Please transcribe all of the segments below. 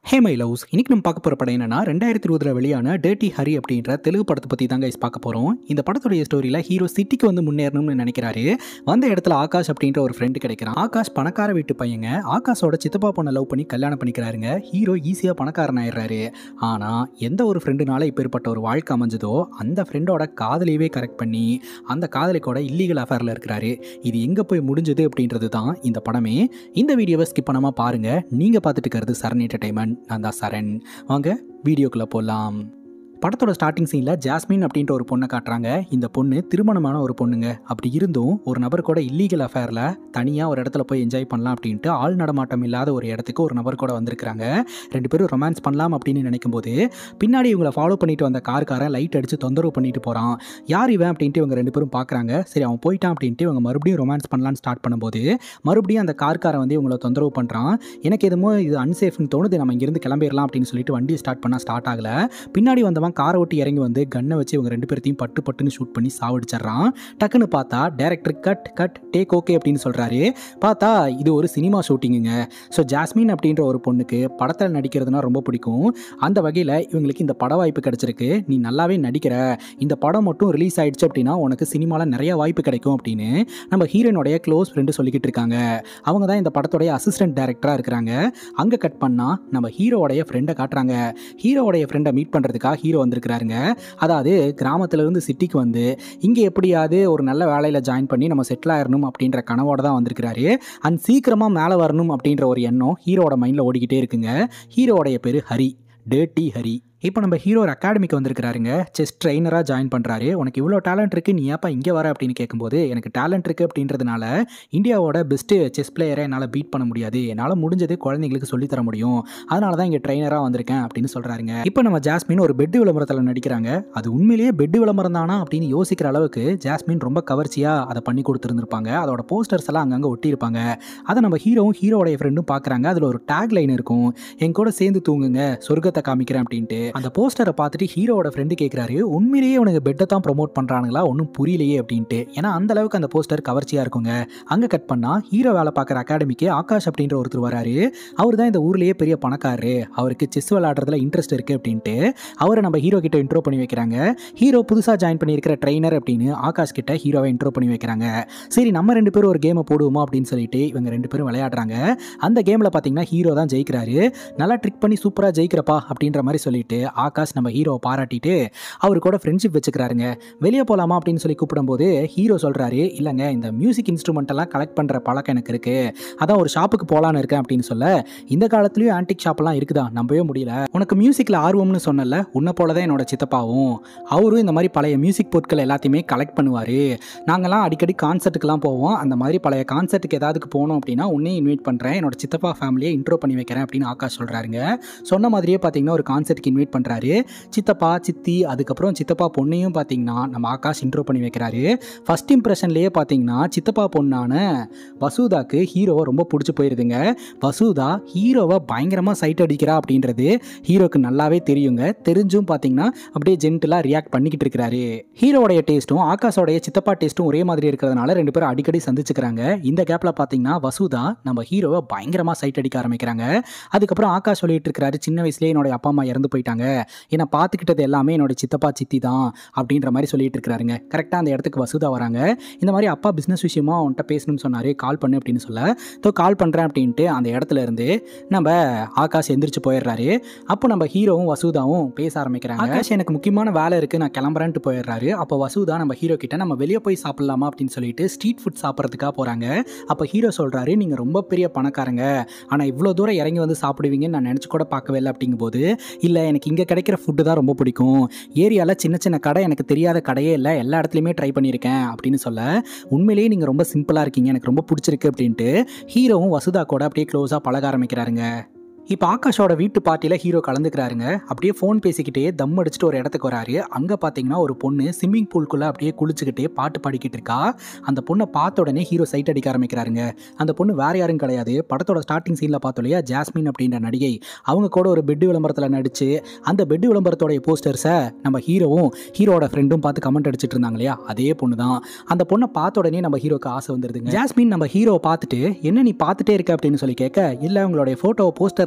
hey my loves இன்னைக்கு நம்ம பார்க்க போகிற படம் என்னன்னா ரெண்டாயிரத்தி இருபதுல வெளியான டேட்டி ஹரி அப்படின்ற தெலுங்கு படத்தை பற்றி தாங்க guys பார்க்க போகிறோம் இந்த படத்துடைய ஸ்டோரியில் ஹீரோ சிட்டிக்கு வந்து முன்னேறணும்னு நினைக்கிறாரு வந்த இடத்துல ஆகாஷ் அப்படின்ற ஒரு ஃப்ரெண்டு கிடைக்கிறான் ஆகாஷ் பணக்கார வீட்டு பையங்க ஆகாஷோட சித்தப்பா பொண்ணை லவ் பண்ணி கல்யாணம் பண்ணிக்கிறாருங்க ஹீரோ ஈஸியாக பணக்காரன் ஆயிடுறாரு ஆனால் எந்த ஒரு ஃப்ரெண்டுனால இப்பேற்பட்ட ஒரு வாழ்க்கை அமைஞ்சதோ அந்த ஃப்ரெண்டோட காதலையவே கரெக்ட் பண்ணி அந்த காதலிக்கோட இல்லீகல் அஃபேரில் இருக்கிறாரு இது எங்கே போய் முடிஞ்சது அப்படின்றது தான் இந்த படமே இந்த வீடியோவை ஸ்கிப் பண்ணாமல் பாருங்கள் நீங்கள் பார்த்துட்டு இருக்கிறது சரண் என்டர்டைன்மெண்ட் நான் தான் சரண் வாங்க வீடியோக்குள்ளே போகலாம் படத்தோட ஸ்டார்டிங் சீனில் ஜாஸ்மின் அப்படின்ற ஒரு பொண்ணை காட்டுறாங்க இந்த பொண்ணு திருமணமான ஒரு பொண்ணுங்க அப்படி இருந்தும் ஒரு நபர் கூட இல்லீகல் அஃபேரில் தனியாக ஒரு இடத்துல போய் என்ஜாய் பண்ணலாம் அப்படின்ட்டு ஆள் நடமாட்டம் இல்லாத ஒரு இடத்துக்கு ஒரு நபர் கூட வந்திருக்கிறாங்க ரெண்டு பேரும் ரொமான்ஸ் பண்ணலாம் அப்படின்னு நினைக்கும் போது பின்னாடி இவங்களை ஃபாலோ பண்ணிட்டு வந்த காருக்காரன் லைட் அடித்து தொந்தரவு பண்ணிட்டு போகிறான் யார் இவன் அப்படின்ட்டு இவங்க ரெண்டு பேரும் பார்க்குறாங்க சரி அவன் போயிட்டான் அப்படின்ட்டு இவங்க மறுபடியும் ரொமான்ஸ் பண்ணலான்னு ஸ்டார்ட் பண்ணும்போது மறுபடியும் அந்த கார்காரன் வந்து இவங்களை தொந்தரவு பண்ணுறான் எனக்கு எதுமோ இது அன்சேஃப்னு தோணுது நம்ம இங்கேருந்து கிளம்பிடலாம் அப்படின்னு சொல்லிட்டு வண்டியை ஸ்டார்ட் பண்ணால் ஸ்டார்ட் ஆகல பின்னாடி வந்தவன் காரை ஓட்டி இறங்கி வந்து கன்னை வச்சு இவங்க ரெண்டு பேர்த்தையும் பட்டு பட்டுன்னு ஷூட் பண்ணி சாவடிச்சிடுறான் டக்குன்னு பார்த்தா director cut cut take okay அப்படின்னு சொல்கிறாரு பார்த்தா இது ஒரு சினிமா ஷூட்டிங்குங்க ஸோ ஜாஸ்மின் அப்படின்ற ஒரு பொண்ணுக்கு படத்தில் நடிக்கிறதுனா ரொம்ப பிடிக்கும் அந்த வகையில் இவங்களுக்கு இந்த பட வாய்ப்பு கிடைச்சிருக்கு நீ நல்லாவே நடிக்கிற இந்த படம் மட்டும் ரிலீஸ் ஆயிடுச்சு அப்படின்னா உனக்கு சினிமாவில் நிறைய வாய்ப்பு கிடைக்கும் அப்படின்னு நம்ம ஹீரோனுடைய க்ளோஸ் ஃப்ரெண்டு சொல்லிக்கிட்டு இருக்காங்க அவங்க தான் இந்த படத்துடைய அசிஸ்டன்ட் டைரக்டராக இருக்கிறாங்க அங்கே கட் பண்ணால் நம்ம ஹீரோவோடைய ஃப்ரெண்டை காட்டுறாங்க ஹீரோவோடைய ஃப்ரெண்டை மீட் பண்ணுறதுக்காக ஹீரோ வந்திருக்கிறாருங்க அதாவது கிராமத்துலேருந்து சிட்டிக்கு வந்து இங்கே எப்படியாவது ஒரு நல்ல வேலையில் ஜாயின் பண்ணி நம்ம செட்டில் ஆயிடணும் அப்படின்ற கனவோட தான் வந்திருக்கிறாரு அண்ட் சீக்கிரமாக மேலே வரணும் அப்படின்ற ஒரு எண்ணம் ஹீரோவோட மைண்டில் ஓடிக்கிட்டே இருக்குங்க ஹீரோவோடைய பேர் ஹரி டேட்டி ஹரி இப்போ நம்ம ஹீரோ ஒரு அகாடமிக்கு வந்திருக்கிறாருங்க செஸ் ட்ரெயினராக ஜாயின் பண்ணுறாரு உனக்கு இவ்வளோ டேலண்ட் இருக்குது நீ ஏப்பா இங்கே வர அப்படின்னு கேட்கும்போது எனக்கு டேலண்ட் இருக்குது அப்படின்றதுனால இந்தியாவோட பெஸ்ட்டு செஸ் பிளேயரை என்னால் பீட் பண்ண முடியாது என்னால் முடிஞ்சது குழந்தைங்களுக்கு சொல்லித் தர முடியும் அதனால தான் இங்கே ட்ரெயினராக வந்திருக்கேன் அப்படின்னு சொல்கிறாருங்க இப்போ நம்ம ஜாஸ்மின் ஒரு பெட்டு விளம்பரத்தில் நடிக்கிறாங்க அது உண்மையிலேயே பெட்டு விளம்பரம் தானா அப்படின்னு யோசிக்கிற அளவுக்கு ஜாஸ்மின் ரொம்ப கவர்ச்சியாக அதை பண்ணி கொடுத்துருந்துருப்பாங்க அதோட போஸ்டர்ஸ் எல்லாம் அங்கங்கே ஒட்டியிருப்பாங்க அதை நம்ம ஹீரோவும் ஹீரோடைய ஃப்ரெண்டும் பார்க்குறாங்க அதில் ஒரு டேக் லைன் இருக்கும் என் கூட சேர்ந்து தூங்குங்க சொர்க்கத்தை காமிக்கிறேன் அப்படின்ட்டு அந்த போஸ்டரை பார்த்துட்டு ஹீரோவோட ஃப்ரெண்டு கேட்குறாரு உண்மையிலேயே உனக்கு பெட்டை தான் ப்ரொமோட் பண்ணுறானுங்களா ஒன்றும் புரியலையே அப்படின்ட்டு ஏன்னா அந்த அளவுக்கு அந்த போஸ்டர் கவர்ச்சியாக இருக்குங்க அங்கே கட் பண்ணால் ஹீரோ வேலை பார்க்குற அகாடமிக்கு ஆகாஷ் அப்படின்ற ஒருத்தர் வராரு அவர் தான் இந்த ஊர்லேயே பெரிய பணக்காரரு அவருக்கு செஸ் விளையாடுறதுல இன்ட்ரெஸ்ட் இருக்குது அப்படின்ட்டு அவரை நம்ம ஹீரோ கிட்ட இன்ட்ரோ பண்ணி வைக்கிறாங்க ஹீரோ புதுசாக ஜாயின் பண்ணியிருக்கிற ட்ரெயினர் அப்படின்னு ஆகாஷ் கிட்ட ஹீரோவை இன்ட்ரோ பண்ணி வைக்கிறாங்க சரி நம்ம ரெண்டு பேரும் ஒரு கேமை போடுவோமா அப்படின்னு சொல்லிட்டு இவங்க ரெண்டு பேரும் விளையாடுறாங்க அந்த கேமில் பார்த்தீங்கன்னா ஹீரோ தான் ஜெயிக்கிறாரு நல்லா ட்ரிக் பண்ணி சூப்பராக ஜெயிக்கிறப்பா அப்படின்ற மாதிரி சொல்லிட்டு ஆகாஷ் நம்ம ஹீரோவை பாராட்டிட்டு அவர் கூட ஃப்ரெண்ட்ஷிப் வச்சுக்கிறாருங்க வெளியே போகலாமா அப்படின்னு சொல்லி கூப்பிடும்போது ஹீரோ சொல்கிறாரு இல்லைங்க இந்த மியூசிக் இன்ஸ்ட்ருமெண்ட் எல்லாம் கலெக்ட் பண்ணுற பழக்கம் எனக்கு இருக்குது அதான் ஒரு ஷாப்புக்கு போகலான்னு இருக்கேன் அப்படின்னு சொல்ல இந்த காலத்துலேயும் ஆன்டிக் ஷாப்லாம் இருக்குதா நம்பவே முடியல உனக்கு மியூசிக்கில் ஆர்வம்னு சொன்னல உன்னை போல தான் என்னோட சித்தப்பாவும் அவரும் இந்த மாதிரி பழைய மியூசிக் பொருட்கள் எல்லாத்தையுமே கலெக்ட் பண்ணுவார் நாங்கள்லாம் அடிக்கடி கான்சர்ட்டுக்கெலாம் போவோம் அந்த மாதிரி பழைய கான்சர்ட்டுக்கு ஏதாவதுக்கு போனோம் அப்படின்னா உன்னையும் இன்வைட் பண்ணுறேன் என்னோட சித்தப்பா ஃபேமிலியை இன்ட்ரோ பண்ணி வைக்கிறேன் அப்படின்னு ஆகாஷ் சொல்கிறாருங்க சொன்ன மாதிரியே பார்த்தீங்கன்னா ஒரு கான்சர்ட்டுக்கு இன்வைட் பண்ணுறாரு சித்தப்பா சித்தி அதுக்கப்புறம் சித்தப்பா பொண்ணையும் பார்த்தீங்கன்னா நம்ம ஆகாஷ் இன்ட்ரோ பண்ணி வைக்கிறாரு ஃபர்ஸ்ட் இம்ப்ரெஷன்லேயே பார்த்தீங்கன்னா சித்தப்பா பொண்ணான வசூதாக்கு ஹீரோவை ரொம்ப பிடிச்சி போயிருதுங்க வசூதா ஹீரோவை பயங்கரமாக சைட் அடிக்கிறா அப்படின்றது ஹீரோக்கு நல்லாவே தெரியுங்க தெரிஞ்சும் பார்த்தீங்கன்னா அப்படியே ஜென்டலாக ரியாக்ட் பண்ணிக்கிட்டு இருக்கிறாரு ஹீரோடைய டேஸ்ட்டும் ஆகாஷோடைய சித்தப்பா டேஸ்ட்டும் ஒரே மாதிரி இருக்கிறதுனால ரெண்டு பேரும் அடிக்கடி சந்திச்சுக்கிறாங்க இந்த கேப்பில் பார்த்தீங்கன்னா வசூதா நம்ம ஹீரோவை பயங்கரமாக சைட் அடிக்க ஆரம்பிக்கிறாங்க அதுக்கப்புறம் ஆகாஷ் சொல்லிட்டு இருக்கிறாரு சின்ன வயசுலேயே என்னோட அப்பா அம்மா இறந்து போயிட்டாங்க என்னை பார்த்துக்கிட்டது எல்லாமே என்னோட சித்தப்பா சித்தி தான் அப்படின்ற மாதிரி சொல்லிட்டு இருக்கிறாருங்க கரெக்டாக அந்த இடத்துக்கு வசூதா வராங்க இந்த மாதிரி அப்பா பிஸ்னஸ் விஷயமா அவன்கிட்ட பேசணும்னு சொன்னார் கால் பண்ணு அப்படின்னு சொல்ல தோ கால் பண்ணுறேன் அப்படின்ட்டு அந்த இடத்துல இருந்து நம்ம ஆகாஷ் எந்திரிச்சு போயிடுறாரு அப்போ நம்ம ஹீரோவும் வசூதாவும் பேச ஆரம்பிக்கிறாங்க ஆகாஷ் எனக்கு முக்கியமான வேலை இருக்குது நான் கிளம்புறேன்ட்டு போயிடுறாரு அப்போ வசூதா நம்ம ஹீரோ கிட்ட நம்ம வெளியே போய் சாப்பிடலாமா அப்படின்னு சொல்லிட்டு ஸ்ட்ரீட் ஃபுட் சாப்பிட்றதுக்காக போகிறாங்க அப்போ ஹீரோ சொல்கிறாரு நீங்கள் ரொம்ப பெரிய பணக்காரங்க ஆனால் இவ்வளோ தூரம் இறங்கி வந்து சாப்பிடுவீங்கன்னு நான் நினச்சி கூட பார்க்கவே இல்லை அப்படிங்கும்போது இல்லை எனக்கு இங்கே கிடைக்கிற ஃபுட்டு தான் ரொம்ப பிடிக்கும் ஏரியாவில் சின்ன சின்ன கடை எனக்கு தெரியாத கடையே இல்லை எல்லா இடத்துலையுமே ட்ரை பண்ணியிருக்கேன் அப்படின்னு சொல்ல உண்மையிலேயே நீங்கள் ரொம்ப சிம்பிளாக இருக்கீங்க எனக்கு ரொம்ப பிடிச்சிருக்கு அப்படின்ட்டு ஹீரோவும் வசுதா கூட அப்படியே க்ளோஸாக பழக ஆரம்பிக்கிறாருங்க இப்போ ஆகாஷோட வீட்டு பார்ட்டியில் ஹீரோ கலந்துக்கிறாருங்க அப்படியே ஃபோன் பேசிக்கிட்டே தம் அடிச்சுட்டு ஒரு இடத்துக்கு வராரு அங்கே பார்த்தீங்கன்னா ஒரு பொண்ணு ஸ்விம்மிங் பூல்குள்ளே அப்படியே குளிச்சுக்கிட்டே பாட்டு பாடிக்கிட்டு இருக்கா அந்த பொண்ணை பார்த்த உடனே ஹீரோ சைட் அடிக்க ஆரம்பிக்கிறாருங்க அந்த பொண்ணு வேற யாரும் கிடையாது படத்தோட ஸ்டார்டிங் சீனில் பார்த்தோம் இல்லையா ஜாஸ்மின் அப்படின்ற நடிகை அவங்க கூட ஒரு பெட் விளம்பரத்தில் நடிச்சு அந்த பெட் விளம்பரத்தோடைய போஸ்டர்ஸை நம்ம ஹீரோவும் ஹீரோட ஃப்ரெண்டும் பார்த்து கமெண்ட் அடிச்சிட்டு இருந்தாங்க இல்லையா அதே பொண்ணு தான் அந்த பொண்ணை பார்த்த உடனே நம்ம ஹீரோக்கு ஆசை வந்துருதுங்க ஜாஸ்மின் நம்ம ஹீரோவை பார்த்துட்டு என்ன நீ பார்த்துட்டே இருக்க அப்படின்னு சொல்லி கேட்க இல்லை உங்களுடைய ஃபோட்டோவை போஸ்டரில்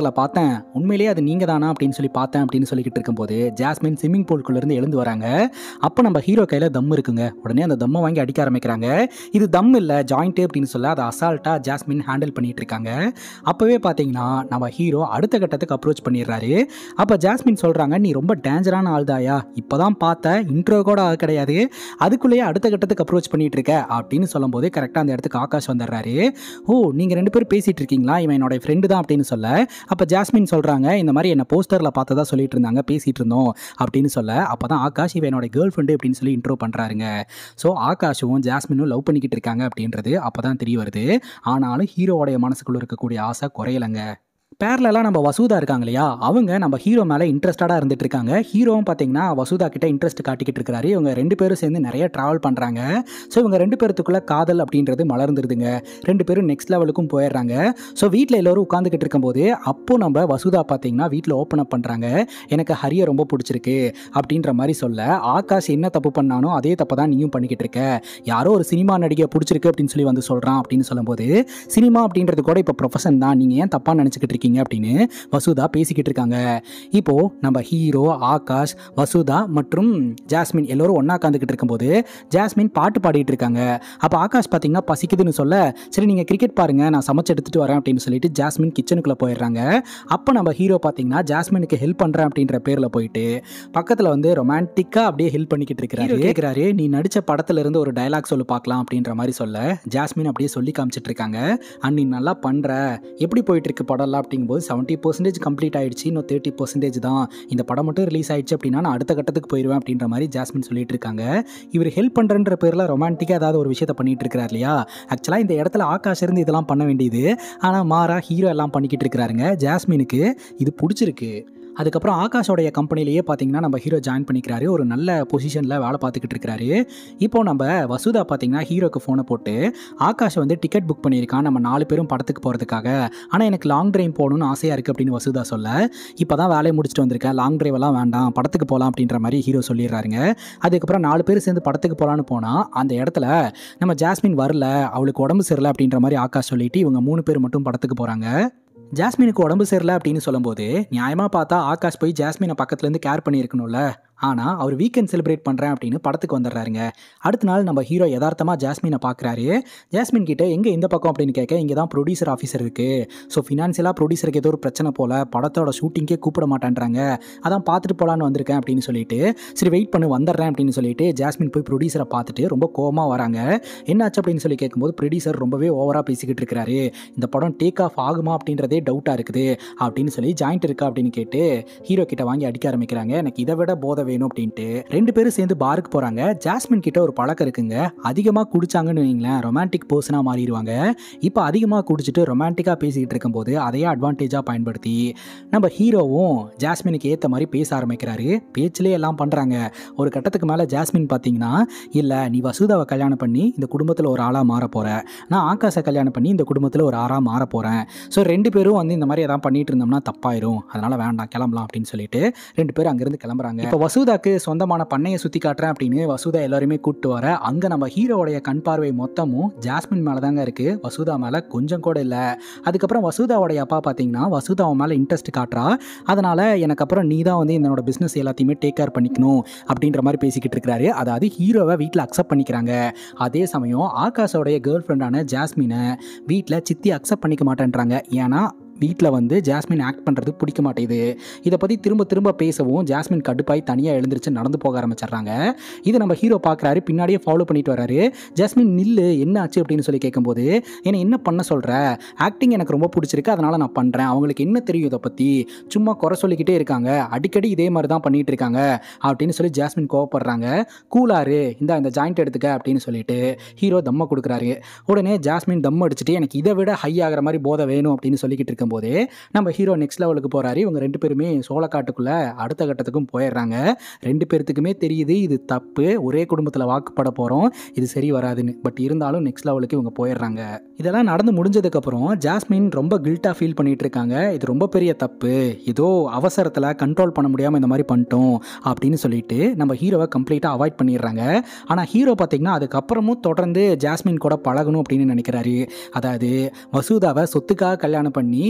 போஸ்டரில் பார்த்தேன் உண்மையிலேயே அது நீங்கள் தானா அப்படின்னு சொல்லி பார்த்தேன் அப்படின்னு சொல்லிக்கிட்டு இருக்கும்போது ஜாஸ்மின் ஸ்விம்மிங் பூல்குள்ளேருந்து எழுந்து வராங்க அப்போ நம்ம ஹீரோ கையில் தம் இருக்குங்க உடனே அந்த தம்மை வாங்கி அடிக்க ஆரம்பிக்கிறாங்க இது தம் இல்லை ஜாயிண்ட்டு அப்படின்னு சொல்ல அதை அசால்ட்டாக ஜாஸ்மின் ஹேண்டில் பண்ணிட்டு இருக்காங்க அப்போவே பார்த்தீங்கன்னா நம்ம ஹீரோ அடுத்த கட்டத்துக்கு அப்ரோச் பண்ணிடுறாரு அப்போ ஜாஸ்மின் சொல்கிறாங்க நீ ரொம்ப டேஞ்சரான ஆள் தாயா இப்போ தான் பார்த்த இன்ட்ரோ கூட ஆக கிடையாது அதுக்குள்ளேயே அடுத்த கட்டத்துக்கு அப்ரோச் பண்ணிட்டு இருக்க அப்படின்னு சொல்லும்போது கரெக்டாக அந்த இடத்துக்கு ஆகாஷ் வந்துடுறாரு ஓ நீங்கள் ரெண்டு பேரும் பேசிட்டு இருக்கீங்களா இவன் என்னோட ஃப்ரெண்டு தான் அப்படின்னு சொல்ல அப்போ ஜாஸ்மின் சொல்கிறாங்க இந்த மாதிரி என்ன போஸ்டரில் பார்த்ததா சொல்லிட்டு இருந்தாங்க பேசிட்டு இருந்தோம் அப்படின்னு சொல்ல அப்போ தான் ஆகாஷ் இவன் என்னோட கேர்ள் ஃப்ரெண்டு அப்படின்னு சொல்லி இன்ட்ரோ பண்ணுறாருங்க ஸோ ஆகாஷும் ஜாஸ்மினும் லவ் பண்ணிக்கிட்டு இருக்காங்க அப்படின்றது அப்போ தான் தெரிய வருது ஆனாலும் ஹீரோவோடைய மனசுக்குள்ள இருக்கக்கூடிய ஆசை குறையலைங்க பேரலாம் நம்ம வசூதா இருக்காங்க இல்லையா அவங்க நம்ம ஹீரோ மேலே இன்ட்ரெஸ்டடாக இருந்துட்டு இருக்காங்க ஹீரோவும் பார்த்தீங்கன்னா வசூதா கிட்ட இன்ட்ரெஸ்ட் காட்டிக்கிட்டு இருக்காரு இவங்க ரெண்டு பேரும் சேர்ந்து நிறைய ட்ராவல் பண்ணுறாங்க ஸோ இவங்க ரெண்டு பேர்த்துக்குள்ள காதல் அப்படின்றது மலர்ந்துருதுங்க ரெண்டு பேரும் நெக்ஸ்ட் லெவலுக்கும் போயிடுறாங்க ஸோ வீட்டில் எல்லோரும் உட்காந்துக்கிட்டு இருக்கும்போது அப்போ நம்ம வசுதா பார்த்தீங்கன்னா வீட்டில் ஓப்பன் அப் பண்ணுறாங்க எனக்கு ஹரியை ரொம்ப பிடிச்சிருக்கு அப்படின்ற மாதிரி சொல்ல ஆகாஷ் என்ன தப்பு பண்ணானோ அதே தப்பு தான் நீயும் பண்ணிக்கிட்டு இருக்க யாரோ ஒரு சினிமா நடிகை பிடிச்சிருக்கு அப்படின்னு சொல்லி வந்து சொல்கிறான் அப்படின்னு சொல்லும்போது சினிமா அப்படின்றது கூட இப்போ ப்ரொஃபஷன் தான் நீங்கள் ஏன் தப்பாக நினச்சிக்கிட்டு இருக்கீங்க அப்படின்னு வசுதா பேசிக்கிட்டு இருக்காங்க இப்போ நம்ம ஹீரோ ஆகாஷ் வசுதா மற்றும் ஜாஸ்மின் எல்லோரும் ஒன்றா உட்காந்துக்கிட்டு இருக்கும்போது ஜாஸ்மின் பாட்டு பாடிட்டு இருக்காங்க அப்போ ஆகாஷ் பார்த்தீங்கன்னா பசிக்குதுன்னு சொல்ல சரி நீங்கள் கிரிக்கெட் பாருங்க நான் சமைச்சு எடுத்துட்டு வரேன் அப்படின்னு சொல்லிட்டு ஜாஸ்மின் கிச்சனுக்குள்ளே போயிடுறாங்க அப்போ நம்ம ஹீரோ பார்த்தீங்கன்னா ஜாஸ்மினுக்கு ஹெல்ப் பண்ணுறேன் அப்படின்ற பேரில் போயிட்டு பக்கத்தில் வந்து ரொமான்டிக்காக அப்படியே ஹெல்ப் பண்ணிக்கிட்டு இருக்கிறாரு கேட்குறாரு நீ நடித்த படத்துல இருந்து ஒரு டயலாக் சொல்லு பார்க்கலாம் அப்படின்ற மாதிரி சொல்ல ஜாஸ்மின் அப்படியே சொல்லி காமிச்சிட்டு இருக்காங்க அண்ட் நீ நல்லா பண்ணுற எப்படி போயிட்டு இருக்கு படம்லாம் அப்படிங்கும்போது செவன்ட்டி பர்சன்டேஜ் கம்ப்ளீட் ஆயிடுச்சு இன்னும் தேர்ட்டி பர்சன்டேஜ் தான் இந்த படம் மட்டும் ரிலீஸ் ஆயிடுச்சு அப்படின்னா நான் அடுத்த கட்டத்துக்கு போயிடுவேன் அப்படின்ற மாதிரி ஜாஸ்மின் சொல்லிட்டு இருக்காங்க இவர் ஹெல்ப் பண்ணுறன்ற பேரில் ரொமான்டிக்காக ஏதாவது ஒரு விஷயத்த பண்ணிட்டு இருக்கிறார் இல்லையா ஆக்சுவலாக இந்த இடத்துல ஆகாஷ் இருந்து இதெல்லாம் பண்ண வேண்டியது ஆனால் மாறா ஹீரோ எல்லாம் பண்ணிக்கிட்டு இருக்கிறாருங்க ஜாஸ்மினுக்கு இது பிடிச்சிருக்கு அதுக்கப்புறம் ஆகாஷோடைய கம்பெனிலேயே பார்த்தீங்கன்னா நம்ம ஹீரோ ஜாயின் பண்ணிக்கிறாரு ஒரு நல்ல பொசிஷனில் வேலை பார்த்துக்கிட்டு இருக்கிறாரு இப்போ நம்ம வசுதா பார்த்தீங்கன்னா ஹீரோக்கு ஃபோனை போட்டு ஆகாஷ் வந்து டிக்கெட் புக் பண்ணியிருக்கான் நம்ம நாலு பேரும் படத்துக்கு போகிறதுக்காக ஆனால் எனக்கு லாங் டிரைவ் போகணும்னு ஆசையாக இருக்குது அப்படின்னு வசுதா சொல்ல இப்போ தான் வேலையை முடிச்சுட்டு வந்திருக்கேன் லாங் டிரைவ் எல்லாம் வேண்டாம் படத்துக்கு போகலாம் அப்படின்ற மாதிரி ஹீரோ சொல்லிடுறாருங்க அதுக்கப்புறம் நாலு பேர் சேர்ந்து படத்துக்கு போகலான்னு போனால் அந்த இடத்துல நம்ம ஜாஸ்மின் வரல அவளுக்கு உடம்பு சரியில்லை அப்படின்ற மாதிரி ஆகாஷ் சொல்லிட்டு இவங்க மூணு பேர் மட்டும் படத்துக்கு போகிறாங்க ஜாஸ்மினுக்கு உடம்பு சரியில்லை அப்படின்னு சொல்லும்போது நியாயமாக பார்த்தா ஆகாஷ் போய் ஜாஸ்மினை பக்கத்துலேருந்து கேர் பண்ணியிருக்கணும்ல ஆனால் அவர் வீக்கெண்ட் செலிப்ரேட் பண்ணுறேன் அப்படின்னு படத்துக்கு வந்துடுறாருங்க அடுத்த நாள் நம்ம ஹீரோ யதார்த்தமாக ஜாஸ்மினை பார்க்குறாரு ஜாஸ்மின் கிட்ட எங்கே இந்த பக்கம் அப்படின்னு கேட்க இங்கே தான் ப்ரொடியூசர் ஆஃபீஸர் இருக்குது ஸோ ஃபினான்ஷியலாக ப்ரொடியூசருக்கு ஏதோ ஒரு பிரச்சனை போல் படத்தோட ஷூட்டிங்கே கூப்பிட மாட்டேன்றாங்க அதான் பார்த்துட்டு போகலான்னு வந்திருக்கேன் அப்படின்னு சொல்லிட்டு சரி வெயிட் பண்ணி வந்துடுறேன் அப்படின்னு சொல்லிட்டு ஜாஸ்மின் போய் ப்ரொடியூசரை பார்த்துட்டு ரொம்ப கோவமாக வராங்க என்னாச்சு அப்படின்னு சொல்லி கேட்கும்போது ப்ரொடியூசர் ரொம்பவே ஓவராக பேசிக்கிட்டு இருக்கிறாரு இந்த படம் டேக் ஆஃப் ஆகுமா அப்படின்றதே டவுட்டாக இருக்குது அப்படின்னு சொல்லி ஜாயிண்ட் இருக்கா அப்படின்னு கேட்டு ஹீரோ கிட்ட வாங்கி அடிக்க ஆரம்பிக்கிறாங்க எனக்கு இதை விட போதை வேணும் அப்படின்ட்டு ரெண்டு பேரும் சேர்ந்து பாருக்கு போகிறாங்க ஜாஸ்மின் கிட்ட ஒரு பழக்கம் இருக்குங்க அதிகமாக குடிச்சாங்கன்னு வைங்களேன் ரொமான்டிக் பர்சனாக மாறிடுவாங்க இப்போ அதிகமாக குடிச்சிட்டு ரொமான்டிக்காக பேசிக்கிட்டு இருக்கும்போது அதையே அட்வான்டேஜாக பயன்படுத்தி நம்ம ஹீரோவும் ஜாஸ்மினுக்கு ஏற்ற மாதிரி பேச ஆரம்பிக்கிறாரு பேச்சிலே எல்லாம் பண்ணுறாங்க ஒரு கட்டத்துக்கு மேலே ஜாஸ்மின் பார்த்தீங்கன்னா இல்லை நீ வசுதாவை கல்யாணம் பண்ணி இந்த குடும்பத்தில் ஒரு ஆளாக மாற போகிற நான் ஆகாஷை கல்யாணம் பண்ணி இந்த குடும்பத்தில் ஒரு ஆளாக மாற போகிறேன் ஸோ ரெண்டு பேரும் வந்து இந்த மாதிரி எதாவது பண்ணிட்டு இருந்தோம்னா தப்பாயிரும் அதனால் வேண்டாம் கிளம்பலாம் அப்படின்னு சொல்லிட்டு ரெண்டு பேரும் அங்கேருந்து கிளம்புறாங்க இப்போ வசுதாக்கு சொந்தமான பண்ணையை சுற்றி காட்டுறேன் அப்படின்னு வசுதா எல்லாருமே கூப்பிட்டு வர அங்கே நம்ம ஹீரோவுடைய கண் பார்வை மொத்தமும் ஜாஸ்மின் மேலே தாங்க இருக்குது வசுதா மேலே கொஞ்சம் கூட இல்லை அதுக்கப்புறம் வசுதாவுடைய அப்பா பார்த்தீங்கன்னா வசுதா அவன் மேலே இன்ட்ரெஸ்ட் காட்டுறா அதனால் எனக்கு அப்புறம் நீ தான் வந்து என்னோட பிஸ்னஸ் எல்லாத்தையுமே டேக் கேர் பண்ணிக்கணும் அப்படின்ற மாதிரி பேசிக்கிட்டு இருக்கிறாரு அதாவது ஹீரோவை வீட்டில் அக்செப்ட் பண்ணிக்கிறாங்க அதே சமயம் ஆகாஷோடைய கேர்ள் ஃப்ரெண்டான ஜாஸ்மினை வீட்டில் சித்தி அக்செப்ட் பண்ணிக்க மாட்டேன்றாங்க ஏன்னா வீட்டில் வந்து ஜாஸ்மின் ஆக்ட் பண்ணுறது பிடிக்க மாட்டேங்குது இதை பற்றி திரும்ப திரும்ப பேசவும் ஜாஸ்மின் கடுப்பாய் தனியாக எழுந்திரிச்சு நடந்து போக ஆரம்பிச்சிடுறாங்க இதை நம்ம ஹீரோ பார்க்குறாரு பின்னாடியே ஃபாலோ பண்ணிட்டு வராரு ஜாஸ்மின் நில்லு என்ன ஆச்சு அப்படின்னு சொல்லி கேட்கும்போது என்னை என்ன பண்ண சொல்கிற ஆக்டிங் எனக்கு ரொம்ப பிடிச்சிருக்கு அதனால் நான் பண்ணுறேன் அவங்களுக்கு என்ன தெரியும் இதை பற்றி சும்மா குறை சொல்லிக்கிட்டே இருக்காங்க அடிக்கடி இதே மாதிரி தான் பண்ணிட்டு இருக்காங்க அப்படின்னு சொல்லி ஜாஸ்மின் கோவப்படுறாங்க கூலாரு இந்த இந்த ஜாயிண்ட் எடுத்துக்க அப்படின்னு சொல்லிட்டு ஹீரோ தம்மை கொடுக்குறாரு உடனே ஜாஸ்மின் தம் அடிச்சுட்டு எனக்கு இதை விட ஹை ஆகிற மாதிரி போதை வேணும் அப்படின்னு சொல்லிக்கிட்டு இருக்கும்போது நம்ம ஹீரோ நெக்ஸ்ட் லெவலுக்கு போகிறாரு இவங்க ரெண்டு பேருமே சோளக்காட்டுக்குள்ளே அடுத்த கட்டத்துக்கும் போயிடுறாங்க ரெண்டு பேர்த்துக்குமே தெரியுது இது தப்பு ஒரே குடும்பத்தில் வாக்குப்பட போகிறோம் இது சரி வராதுன்னு பட் இருந்தாலும் நெக்ஸ்ட் லெவலுக்கு இவங்க போயிடுறாங்க இதெல்லாம் நடந்து முடிஞ்சதுக்கப்புறம் ஜாஸ்மின் ரொம்ப கில்ட்டாக ஃபீல் பண்ணிட்டு இருக்காங்க இது ரொம்ப பெரிய தப்பு ஏதோ அவசரத்தில் கண்ட்ரோல் பண்ண முடியாமல் இந்த மாதிரி பண்ணிட்டோம் அப்படின்னு சொல்லிட்டு நம்ம ஹீரோவை கம்ப்ளீட்டாக அவாய்ட் பண்ணிடுறாங்க ஆனால் ஹீரோ பார்த்தீங்கன்னா அதுக்கப்புறமும் தொடர்ந்து ஜாஸ்மின் கூட பழகணும் அப்படின்னு நினைக்கிறாரு அதாவது வசுதாவை சொத்துக்காக கல்யாணம் பண்ணி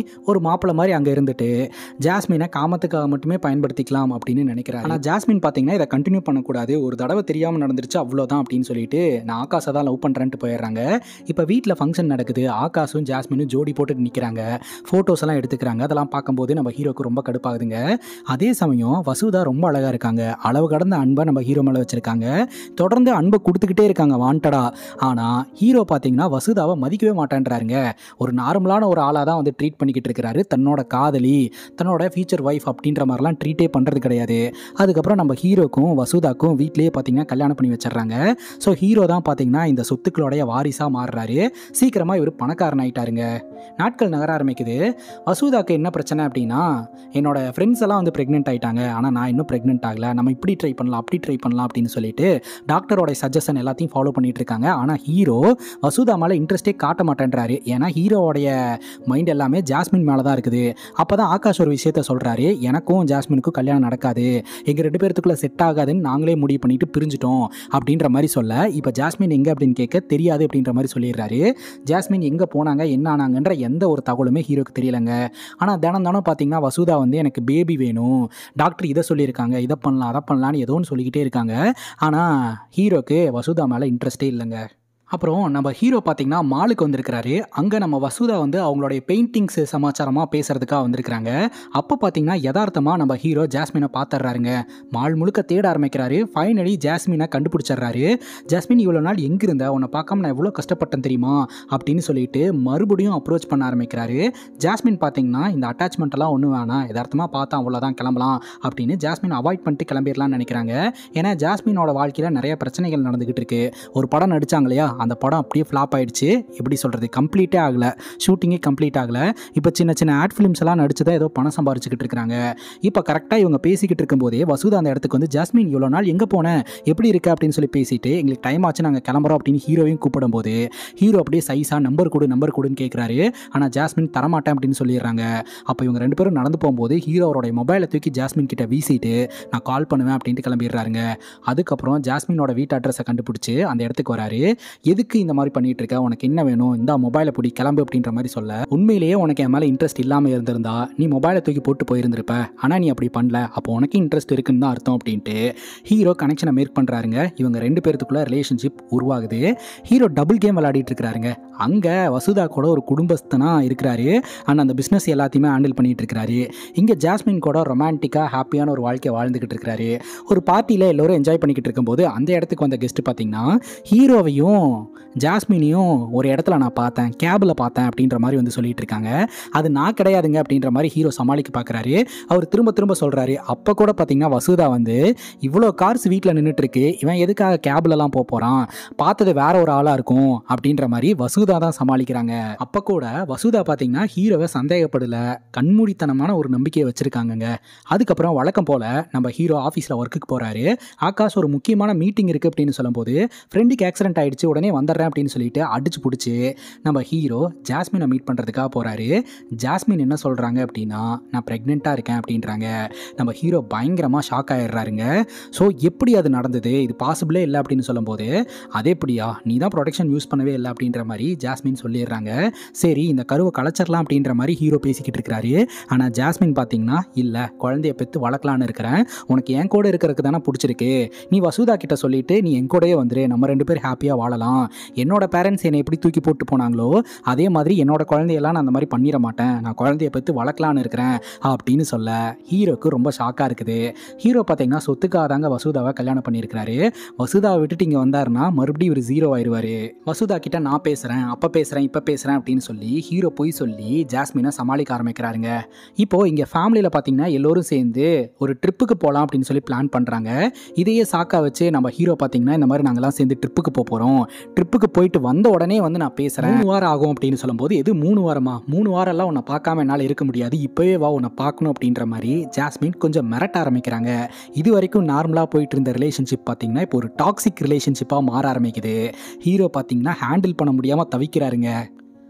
ஒரு மாப்பிள்ளை மாதிரி அங்கே இருந்துட்டு ஜாஸ்மினை காமத்துக்காக மட்டுமே பயன்படுத்திக்கலாம் அப்படின்னு நினைக்கிறாரு ஆனால் ஜாஸ்மின் பார்த்தீங்கன்னா இதை கண்டினியூ பண்ணக்கூடாது ஒரு தடவை தெரியாமல் நடந்துருச்சு அவ்வளோதான் அப்படின்னு சொல்லிட்டு நான் ஆகாஷை தான் லவ் பண்ணுறேன்ட்டு போயிடுறாங்க இப்போ வீட்டில் ஃபங்க்ஷன் நடக்குது ஆகாஷும் ஜாஸ்மினும் ஜோடி போட்டு நிற்கிறாங்க ஃபோட்டோஸ் எல்லாம் எடுத்துக்கிறாங்க அதெல்லாம் பார்க்கும்போது நம்ம ஹீரோக்கு ரொம்ப கடுப்பாகுதுங்க அதே சமயம் வசுதா ரொம்ப அழகாக இருக்காங்க அளவு கடந்த அன்பை நம்ம ஹீரோ மேலே வச்சுருக்காங்க தொடர்ந்து அன்பை கொடுத்துக்கிட்டே இருக்காங்க வாண்டடா ஆனால் ஹீரோ பார்த்தீங்கன்னா வசுதாவை மதிக்கவே மாட்டேன்றாருங்க ஒரு நார்மலான ஒரு ஆளாக தான் வந்து ட்ரீட் பண்ணிக்கிட்டு இருக்கிறாரு தன்னோட காதலி தன்னோட ஃபியூச்சர் ஒய்ஃப் அப்படின்ற மாதிரிலாம் ட்ரீட்டே பண்ணுறது கிடையாது அதுக்கப்புறம் நம்ம ஹீரோக்கும் வசுதாக்கும் வீட்லேயே பார்த்தீங்கன்னா கல்யாணம் பண்ணி வச்சிடுறாங்க ஸோ ஹீரோ தான் பார்த்தீங்கன்னா இந்த சொத்துக்களுடைய வாரிசாக மாறுறாரு சீக்கிரமாக இவர் பணக்காரன் ஆயிட்டாருங்க நாட்கள் நகர ஆரம்பிக்குது வசுதாக்கு என்ன பிரச்சனை அப்படின்னா என்னோட ஃப்ரெண்ட்ஸ் எல்லாம் வந்து ப்ரெக்னென்ட் ஆயிட்டாங்க ஆனால் நான் இன்னும் ப்ரெக்னென்ட் ஆகல நம்ம இப்படி ட்ரை பண்ணலாம் அப்படி ட்ரை பண்ணலாம் அப்படின்னு சொல்லிட்டு டாக்டரோட சஜஷன் எல்லாத்தையும் ஃபாலோ பண்ணிட்டு இருக்காங்க ஆனால் ஹீரோ வசுதா மேலே இன்ட்ரெஸ்டே காட்ட மாட்டேன்றாரு ஏன்னா ஹீரோவோடைய மைண்ட் எல்லாமே ஜாஸ்மின் மேலே தான் இருக்குது அப்போ தான் ஆகாஷ் ஒரு விஷயத்த சொல்கிறாரு எனக்கும் ஜாஸ்மினுக்கும் கல்யாணம் நடக்காது எங்கள் ரெண்டு பேர்த்துக்குள்ளே செட் ஆகாதுன்னு நாங்களே முடிவு பண்ணிட்டு பிரிஞ்சிட்டோம் அப்படின்ற மாதிரி சொல்ல இப்போ ஜாஸ்மின் எங்கே அப்படின்னு கேட்க தெரியாது அப்படின்ற மாதிரி சொல்லிடுறாரு ஜாஸ்மின் எங்கே போனாங்க என்ன ஆனாங்கன்ற எந்த ஒரு தகவலுமே ஹீரோக்கு தெரியலங்க ஆனால் தினம் தினம் பார்த்தீங்கன்னா வசுதா வந்து எனக்கு பேபி வேணும் டாக்டர் இதை சொல்லியிருக்காங்க இதை பண்ணலாம் அதை பண்ணலான்னு ஏதோ ஒன்று சொல்லிக்கிட்டே இருக்காங்க ஆனால் ஹீரோக்கு வசுதா மேலே இன்ட்ரெஸ்டே இல்லைங்க அப்புறம் நம்ம ஹீரோ பார்த்தீங்கன்னா மாலுக்கு வந்திருக்கிறாரு அங்கே நம்ம வசுதா வந்து அவங்களுடைய பெயிண்டிங்ஸ் சமாச்சாரமாக பேசுறதுக்காக வந்திருக்கிறாங்க அப்போ பார்த்தீங்கன்னா யதார்த்தமாக நம்ம ஹீரோ ஜாஸ்மினை பார்த்துட்றாருங்க மால் முழுக்க தேட ஆரம்பிக்கிறாரு ஃபைனலி ஜாஸ்மினை கண்டுபிடிச்சிடுறாரு ஜாஸ்மின் இவ்வளோ நாள் எங்கே இருந்த உன்னை பார்க்காம நான் எவ்வளோ கஷ்டப்பட்டேன் தெரியுமா அப்படின்னு சொல்லிட்டு மறுபடியும் அப்ரோச் பண்ண ஆரம்பிக்கிறாரு ஜாஸ்மின் பார்த்தீங்கன்னா இந்த அட்டாச்மெண்ட் எல்லாம் ஒன்றும் வேணாம் யதார்த்தமாக பார்த்தா அவ்வளோதான் கிளம்பலாம் அப்படின்னு ஜாஸ்மின் அவாய்ட் பண்ணிட்டு கிளம்பிடலாம்னு நினைக்கிறாங்க ஏன்னா ஜாஸ்மினோட வாழ்க்கையில் நிறைய பிரச்சனைகள் நடந்துகிட்டு இருக்கு ஒரு படம் நடிச்சாங்க இல்லையா அந்த படம் அப்படியே ஃப்ளாப் ஆயிடுச்சு எப்படி சொல்கிறது கம்ப்ளீட்டே ஆகலை ஷூட்டிங்கே கம்ப்ளீட் ஆகலை இப்போ சின்ன சின்ன ஆட் ஃபிலிம்ஸ் எல்லாம் நடிச்சு தான் ஏதோ பணம் சம்பாரிச்சுக்கிட்டு இருக்காங்க இப்போ கரெக்டாக இவங்க பேசிக்கிட்டு இருக்கும்போதே வசுதா அந்த இடத்துக்கு வந்து ஜாஸ்மின் இவ்வளோ நாள் எங்கே போனேன் எப்படி இருக்க அப்படின்னு சொல்லி பேசிட்டு எங்களுக்கு டைம் ஆச்சு நாங்கள் கிளம்புறோம் அப்படின்னு ஹீரோவையும் கூப்பிடும்போது ஹீரோ அப்படியே சைஸாக நம்பர் கொடு நம்பர் கொடுன்னு கேட்குறாரு ஆனால் ஜாஸ்மின் தரமாட்டேன் அப்படின்னு சொல்லிடுறாங்க அப்போ இவங்க ரெண்டு பேரும் நடந்து போகும்போது ஹீரோவோட மொபைலை தூக்கி ஜாஸ்மின் கிட்ட வீசிட்டு நான் கால் பண்ணுவேன் அப்படின்ட்டு கிளம்பிடுறாருங்க அதுக்கப்புறம் ஜாஸ்மினோட வீட்டு அட்ரஸை கண்டுபிடிச்சி அந்த இடத்துக்கு வராரு எதுக்கு இந்த மாதிரி பண்ணிட்டு இருக்க உனக்கு என்ன வேணும் இந்த மொபைலை பிடி கிளம்பு அப்படின்ற மாதிரி சொல்ல உண்மையிலேயே உனக்கு என் மேலே இன்ட்ரெஸ்ட் இல்லாமல் இருந்திருந்தா நீ மொபைலை தூக்கி போட்டு போயிருந்திருப்ப ஆனால் நீ அப்படி பண்ணல அப்போ உனக்கு இன்ட்ரெஸ்ட் இருக்குன்னு தான் அர்த்தம் அப்படின்ட்டு ஹீரோ கனெக்ஷனை மேக் பண்ணுறாருங்க இவங்க ரெண்டு பேர்த்துக்குள்ள ரிலேஷன்ஷிப் உருவாகுது ஹீரோ டபுள் கேம் விளையாடிட்டு இருக்கிறாருங்க அங்கே வசுதா கூட ஒரு குடும்பஸ்தனா இருக்கிறாரு அண்ட் அந்த பிஸ்னஸ் எல்லாத்தையுமே ஹேண்டில் பண்ணிட்டு இருக்கிறாரு இங்கே ஜாஸ்மின் கூட ரொமான்டிக்காக ஹாப்பியான ஒரு வாழ்க்கையை வாழ்ந்துக்கிட்டு இருக்கிறாரு ஒரு பார்ட்டியில் எல்லோரும் என்ஜாய் பண்ணிக்கிட்டு இருக்கும்போது அந்த இடத்துக்கு வந்த கெஸ்ட் பார்த்தீங்கன்னா ஹீரோவையும் ஜாஸ்மினையும் ஒரு இடத்துல நான் பார்த்தேன் கேபில் பார்த்தேன் அப்படின்ற மாதிரி வந்து சொல்லிட்டு இருக்காங்க அது நான் கிடையாதுங்க அப்படின்ற மாதிரி ஹீரோ சமாளிக்க பார்க்குறாரு அவர் திரும்ப திரும்ப சொல்கிறாரு அப்போ கூட பார்த்தீங்கன்னா வசுதா வந்து இவ்வளோ கார்ஸ் வீட்டில் நின்றுட்டு இருக்கு இவன் எதுக்காக கேப்லலாம் போக போகிறான் பார்த்தது வேற ஒரு ஆளாக இருக்கும் அப்படின்ற மாதிரி வசுதா தான் சமாளிக்கிறாங்க அப்போ கூட வசுதா பார்த்தீங்கன்னா ஹீரோவை சந்தேகப்படலை கண்மூடித்தனமான ஒரு நம்பிக்கையை வச்சுருக்காங்கங்க அதுக்கப்புறம் வழக்கம் போல் நம்ம ஹீரோ ஆஃபீஸில் ஒர்க்குக்கு போகிறாரு ஆகாஷ் ஒரு முக்கியமான மீட்டிங் இருக்குது அப்படின்னு சொல்லும்போது ஃப்ரெண்டுக்கு ஆக்சிடென்ட் ஆயிடுச்சு உடனே வந்துடுறேன் அப்படின்னு சொல்லிட்டு அடிச்சு பிடிச்சி நம்ம ஹீரோ ஜாஸ்மினை மீட் பண்ணுறதுக்காக போகிறாரு ஜாஸ்மின் என்ன சொல்கிறாங்க அப்படின்னா நான் ப்ரெக்னெண்ட்டாக இருக்கேன் அப்படின்றாங்க நம்ம ஹீரோ பயங்கரமாக ஷாக் ஆயிடுறாருங்க ஸோ எப்படி அது நடந்தது இது பாசிபிளே இல்லை அப்படின்னு சொல்லும்போது அதே எப்படியா நீ தான் ப்ரொடெக்ஷன் யூஸ் பண்ணவே இல்லை அப்படின்ற மாதிரி ஜாஸ்மின் சொல்லிடுறாங்க சரி இந்த கருவை கலைச்சிடலாம் அப்படின்ற மாதிரி ஹீரோ பேசிக்கிட்டு இருக்கிறாரு ஆனால் ஜாஸ்மின் பார்த்தீங்கன்னா இல்லை குழந்தைய பெற்று வளர்க்கலான்னு இருக்கிறேன் உனக்கு என் கூட இருக்கிறதுக்கு தானே பிடிச்சிருக்கு நீ வசுதா கிட்ட சொல்லிட்டு நீ என் கூடயே வந்துரு நம்ம ரெண்டு பேர் ஹாப்பியாக வாழலாம் என்னோட பேரண்ட்ஸ் என்னை எப்படி தூக்கி போட்டு போனாங்களோ அதே மாதிரி என்னோட குழந்தையெல்லாம் நான் அந்த மாதிரி பண்ணிட மாட்டேன் நான் குழந்தைய பெற்று வளர்க்கலான்னு இருக்கிறேன் அப்படின்னு சொல்ல ஹீரோக்கு ரொம்ப ஷாக்காக இருக்குது ஹீரோ பார்த்தீங்கன்னா சொத்துக்காக தாங்க வசுதாவை கல்யாணம் பண்ணியிருக்கிறாரு வசுதாவை விட்டுட்டு இங்கே வந்தாருன்னா மறுபடியும் ஒரு ஜீரோ ஆயிடுவார் வசுதா கிட்ட நான் பேசுகிறேன் அப்போ பேசுகிறேன் இப்போ பேசுகிறேன் அப்படின்னு சொல்லி ஹீரோ போய் சொல்லி ஜாஸ்மினை சமாளிக்க ஆரம்பிக்கிறாருங்க இப்போ இங்கே ஃபேமிலியில் பார்த்தீங்கன்னா எல்லோரும் சேர்ந்து ஒரு ட்ரிப்புக்கு போகலாம் அப்படின்னு சொல்லி பிளான் பண்ணுறாங்க இதையே சாக்கா வச்சு நம்ம ஹீரோ பார்த்தீங்கன்னா இந்த மாதிரி நாங்கள்லாம் சேர்ந்து ட்ரிப்புக்கு போக போகிறோம் ட்ரிப்புக்கு போயிட்டு வந்த உடனே வந்து நான் பேசுகிறேன் மூணு வாரம் ஆகும் அப்படின்னு சொல்லும்போது எது மூணு வாரமா மூணு வாரம்லாம் உன்னை பார்க்காம என்னால் இருக்க முடியாது இப்போவே வா உன்னை பார்க்கணும் அப்படின்ற மாதிரி ஜாஸ்மின் கொஞ்சம் மிரட்ட ஆரம்பிக்கிறாங்க இது வரைக்கும் நார்மலாக போயிட்டு இருந்த ரிலேஷன்ஷிப் பார்த்தீங்கன்னா இப்போ ஒரு டாக்ஸிக் ரிலேஷன்ஷிப்பாக மாற ஆரம்பிக்குது ஹீரோ பார்த்தீங்கன்னா ஹேண்டில் பண்ண முடியாமல் தவிக்கிறாருங்க